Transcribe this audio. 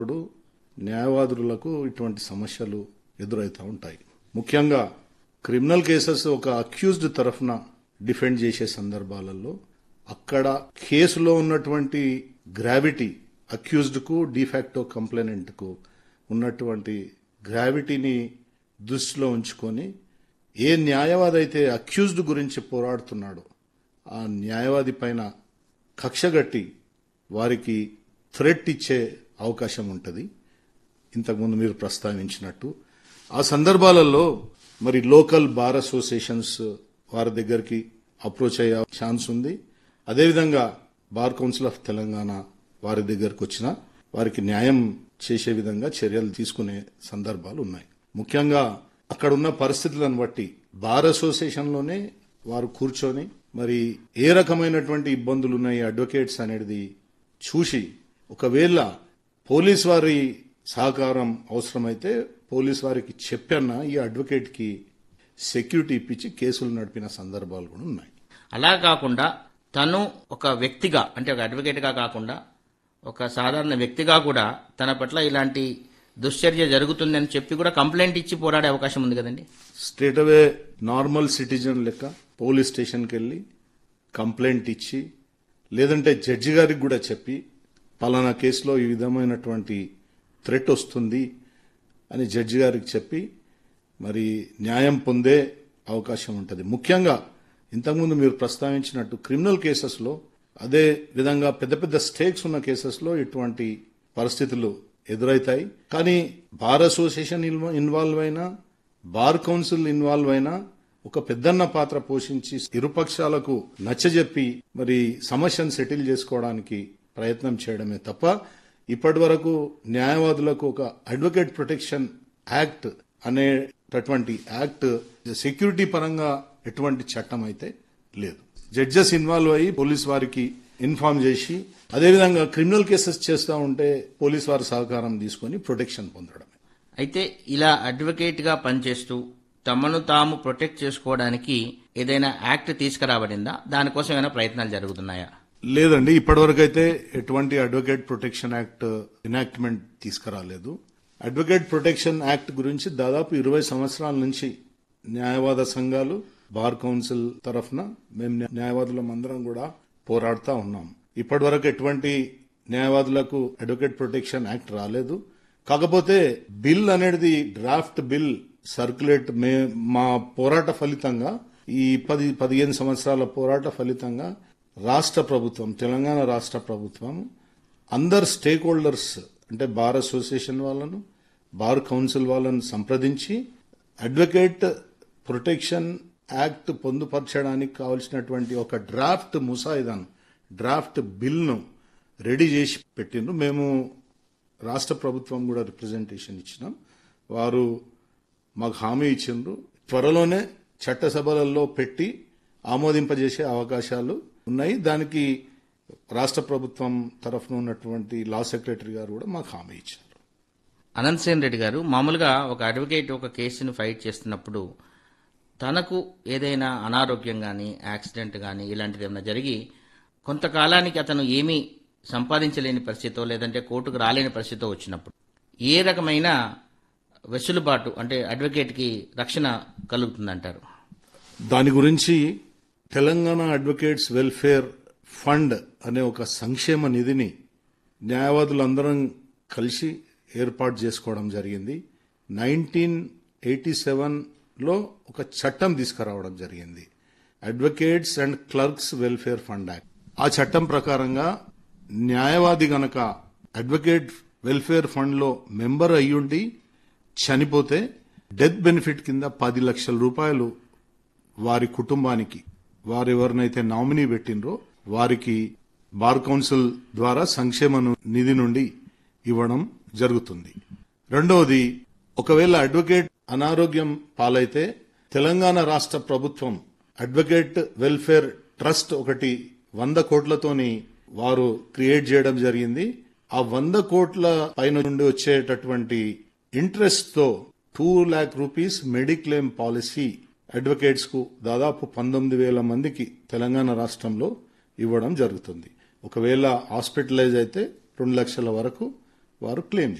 ఇప్పుడు న్యాయవాదులకు ఇటువంటి సమస్యలు ఎదురవుతూ ఉంటాయి ముఖ్యంగా క్రిమినల్ కేసెస్ ఒక అక్యూజ్డ్ తరఫున డిఫెండ్ చేసే సందర్భాలలో అక్కడ కేసులో ఉన్నటువంటి గ్రావిటీ అక్యూజ్డ్ కు డిఫాక్టో కంప్లైనెంట్ కు ఉన్నటువంటి గ్రావిటీని దృష్టిలో ఉంచుకొని ఏ న్యాయవాది అయితే అక్యూజ్డ్ గురించి పోరాడుతున్నాడో ఆ న్యాయవాది పైన కక్షగట్టి వారికి థ్రెట్ ఇచ్చే అవకాశం ఉంటుంది ఇంతకుముందు మీరు ప్రస్తావించినట్టు ఆ సందర్భాలలో మరి లోకల్ బార్ అసోసియేషన్స్ వారి దగ్గరికి అప్రోచ్ అయ్యే ఛాన్స్ ఉంది అదేవిధంగా బార్ కౌన్సిల్ ఆఫ్ తెలంగాణ వారి దగ్గరకు వచ్చిన వారికి న్యాయం చేసే విధంగా చర్యలు తీసుకునే సందర్భాలు ఉన్నాయి ముఖ్యంగా అక్కడ ఉన్న పరిస్థితులను బట్టి బార్ అసోసియేషన్లోనే వారు కూర్చొని మరి ఏ రకమైనటువంటి ఇబ్బందులు ఉన్నాయి అడ్వకేట్స్ అనేది చూసి ఒకవేళ పోలీస్ వారి సహకారం అవసరమైతే పోలీస్ వారికి చెప్పన్న ఈ అడ్వకేట్ కి సెక్యూరిటీ ఇప్పించి కేసులు నడిపిన సందర్భాలు కూడా ఉన్నాయి అలా కాకుండా తను ఒక వ్యక్తిగా అంటే ఒక అడ్వకేట్గా కాకుండా ఒక సాధారణ వ్యక్తిగా కూడా తన పట్ల ఇలాంటి దుశ్చర్య జరుగుతుందని చెప్పి కూడా కంప్లైంట్ ఇచ్చి పోరాడే అవకాశం ఉంది కదండి స్ట్రేట్ అవే నార్మల్ సిటిజన్ లెక్క పోలీస్ స్టేషన్కి వెళ్ళి కంప్లైంట్ ఇచ్చి లేదంటే జడ్జి గారికి కూడా చెప్పి పలానా కేసులో ఈ విధమైనటువంటి థ్రెట్ వస్తుంది అని జడ్జి గారికి చెప్పి మరి న్యాయం పొందే అవకాశం ఉంటుంది ముఖ్యంగా ఇంతకుముందు మీరు ప్రస్తావించినట్టు క్రిమినల్ కేసెస్లో అదే విధంగా పెద్ద పెద్ద స్టేక్స్ ఉన్న కేసెస్లో ఇటువంటి పరిస్థితులు ఎదురవుతాయి కానీ బార్ అసోసియేషన్ ఇన్వ- ఇన్వాల్వ్ అయినా బార్ కౌన్సిల్ ఇన్వాల్వ్ అయినా ఒక పెద్దన్న పాత్ర పోషించి ఇరుపక్షాలకు నచ్చజెప్పి మరి సమస్యను సెటిల్ చేసుకోవడానికి ప్రయత్నం చేయడమే తప్ప ఇప్పటి వరకు న్యాయవాదులకు ఒక అడ్వకేట్ ప్రొటెక్షన్ యాక్ట్ అనేటటువంటి యాక్ట్ సెక్యూరిటీ పరంగా ఎటువంటి చట్టం అయితే లేదు జడ్జెస్ ఇన్వాల్వ్ అయ్యి పోలీస్ వారికి ఇన్ఫార్మ్ చేసి అదేవిధంగా క్రిమినల్ కేసెస్ చేస్తూ ఉంటే పోలీస్ వారి సహకారం తీసుకొని ప్రొటెక్షన్ పొందడమే అయితే ఇలా అడ్వకేట్గా పనిచేస్తూ తమను తాము ప్రొటెక్ట్ చేసుకోవడానికి ఏదైనా యాక్ట్ తీసుకురాబడిందా దానికోసం ఏమైనా ప్రయత్నాలు జరుగుతున్నాయా లేదండి ఇప్పటివరకు అయితే ఎటువంటి అడ్వకేట్ ప్రొటెక్షన్ యాక్ట్ ఇనాక్ట్మెంట్ తీసుకురాలేదు అడ్వకేట్ ప్రొటెక్షన్ యాక్ట్ గురించి దాదాపు ఇరవై సంవత్సరాల నుంచి న్యాయవాద సంఘాలు బార్ కౌన్సిల్ తరఫున మేము న్యాయవాదులం అందరం కూడా పోరాడుతా ఉన్నాం ఇప్పటివరకు ఎటువంటి న్యాయవాదులకు అడ్వకేట్ ప్రొటెక్షన్ యాక్ట్ రాలేదు కాకపోతే బిల్ అనేది డ్రాఫ్ట్ బిల్ సర్క్యులేట్ మే మా పోరాట ఫలితంగా ఈ పది పదిహేను సంవత్సరాల పోరాట ఫలితంగా రాష్ట్ర ప్రభుత్వం తెలంగాణ రాష్ట్ర ప్రభుత్వం అందరు స్టేక్ హోల్డర్స్ అంటే బార్ అసోసియేషన్ వాళ్ళను బార్ కౌన్సిల్ వాళ్ళను సంప్రదించి అడ్వకేట్ ప్రొటెక్షన్ యాక్ట్ పొందుపరచడానికి కావలసినటువంటి ఒక డ్రాఫ్ట్ ముసాయిదాను డ్రాఫ్ట్ బిల్ను రెడీ చేసి పెట్టిండ్రు మేము రాష్ట్ర ప్రభుత్వం కూడా రిప్రజెంటేషన్ ఇచ్చినాం వారు మాకు హామీ ఇచ్చిండ్రు త్వరలోనే చట్టసభలలో పెట్టి ఆమోదింపజేసే అవకాశాలు ఉన్నాయి దానికి రాష్ట్ర ప్రభుత్వం తరఫున ఉన్నటువంటి లా సెక్రటరీ గారు కూడా మాకు హామీ ఇచ్చారు అనంత్ సేన్ రెడ్డి గారు మామూలుగా ఒక అడ్వకేట్ ఒక కేసును ఫైట్ చేస్తున్నప్పుడు తనకు ఏదైనా అనారోగ్యం కానీ యాక్సిడెంట్ కానీ ఇలాంటిది ఏమైనా జరిగి కొంతకాలానికి అతను ఏమీ సంపాదించలేని పరిస్థితో లేదంటే కోర్టుకు రాలేని పరిస్థితితో వచ్చినప్పుడు ఏ రకమైన వెసులుబాటు అంటే అడ్వకేట్కి రక్షణ కలుగుతుందంటారు దాని గురించి తెలంగాణ అడ్వకేట్స్ వెల్ఫేర్ ఫండ్ అనే ఒక సంక్షేమ నిధిని న్యాయవాదులందరం కలిసి ఏర్పాటు చేసుకోవడం జరిగింది నైన్టీన్ ఎయిటీ సెవెన్లో ఒక చట్టం తీసుకురావడం జరిగింది advocates and clerks welfare fund act ఆ చట్టం ప్రకారంగా న్యాయవాది గనక అడ్వకేట్ వెల్ఫేర్ ఫండ్లో మెంబర్ అయ్యుండి చనిపోతే డెత్ బెనిఫిట్ కింద పది లక్షల రూపాయలు వారి కుటుంబానికి వారు ఎవరినైతే నామినీ పెట్టినరో వారికి బార్ కౌన్సిల్ ద్వారా సంక్షేమ ను- నిధి నుండి ఇవ్వడం జరుగుతుంది రెండవది ఒకవేళ అడ్వకేట్ అనారోగ్యం పాలైతే తెలంగాణ రాష్ట్ర ప్రభుత్వం అడ్వకేట్ వెల్ఫేర్ ట్రస్ట్ ఒకటి వంద కోట్లతోని వారు క్రియేట్ చేయడం జరిగింది ఆ వంద కోట్ల పైన నుండి వచ్చేటటువంటి ఇంట్రెస్ట్ తో two lakh rupees mediclaim policy advocates కు దాదాపు పంతొమ్మిది వేల మందికి తెలంగాణ రాష్ట్రంలో ఇవ్వడం జరుగుతుంది ఒకవేళ హాస్పిటలైజ్ అయితే రెండు లక్షల వరకు వారు క్లెయిమ్